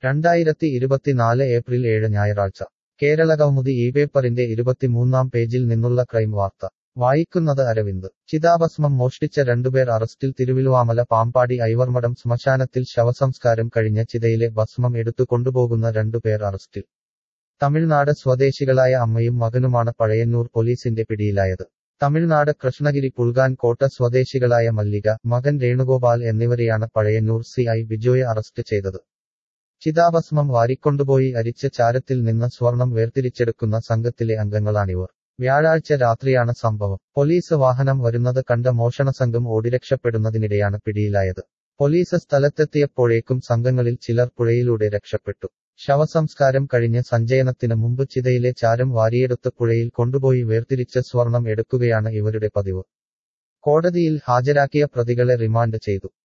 രണ്ടായിരത്തി ഇരുപത്തിനാല് ഏപ്രിൽ ഏഴ് ഞായറാഴ്ച കേരളകൗമുദി ഈ പേപ്പറിന്റെ ഇരുപത്തിമൂന്നാം പേജിൽ നിന്നുള്ള ക്രൈം വാർത്ത വായിക്കുന്നത് അരവിന്ദ് ചിതാഭസ്മം മോഷ്ടിച്ച രണ്ടുപേർ അറസ്റ്റിൽ തിരുവിലുവാമല പാമ്പാടി ഐവർമഠം ശ്മശാനത്തിൽ ശവസംസ്കാരം കഴിഞ്ഞ ചിതയിലെ ഭസ്മം എടുത്തു കൊണ്ടുപോകുന്ന രണ്ടുപേർ അറസ്റ്റിൽ തമിഴ്നാട് സ്വദേശികളായ അമ്മയും മകനുമാണ് പഴയന്നൂർ പോലീസിന്റെ പിടിയിലായത് തമിഴ്നാട് കൃഷ്ണഗിരി പുൽഗാൻ കോട്ട സ്വദേശികളായ മല്ലിക മകൻ രേണുഗോപാൽ എന്നിവരെയാണ് പഴയന്നൂർ സി ഐ ബിജോയെ അറസ്റ്റ് ചെയ്തത് ചിതാഭസ്മം വാരിക്കൊണ്ടുപോയി അരിച്ച ചാരത്തിൽ നിന്ന് സ്വർണം വേർതിരിച്ചെടുക്കുന്ന സംഘത്തിലെ അംഗങ്ങളാണിവർ വ്യാഴാഴ്ച രാത്രിയാണ് സംഭവം പോലീസ് വാഹനം വരുന്നത് കണ്ട മോഷണ സംഘം ഓടിരക്ഷപ്പെടുന്നതിനിടെയാണ് പിടിയിലായത് പോലീസ് സ്ഥലത്തെത്തിയപ്പോഴേക്കും സംഘങ്ങളിൽ ചിലർ പുഴയിലൂടെ രക്ഷപ്പെട്ടു ശവസംസ്കാരം കഴിഞ്ഞ് സഞ്ചയനത്തിന് മുമ്പ് ചിതയിലെ ചാരം വാരിയെടുത്ത് പുഴയിൽ കൊണ്ടുപോയി വേർതിരിച്ച സ്വർണം എടുക്കുകയാണ് ഇവരുടെ പതിവ് കോടതിയിൽ ഹാജരാക്കിയ പ്രതികളെ റിമാൻഡ് ചെയ്തു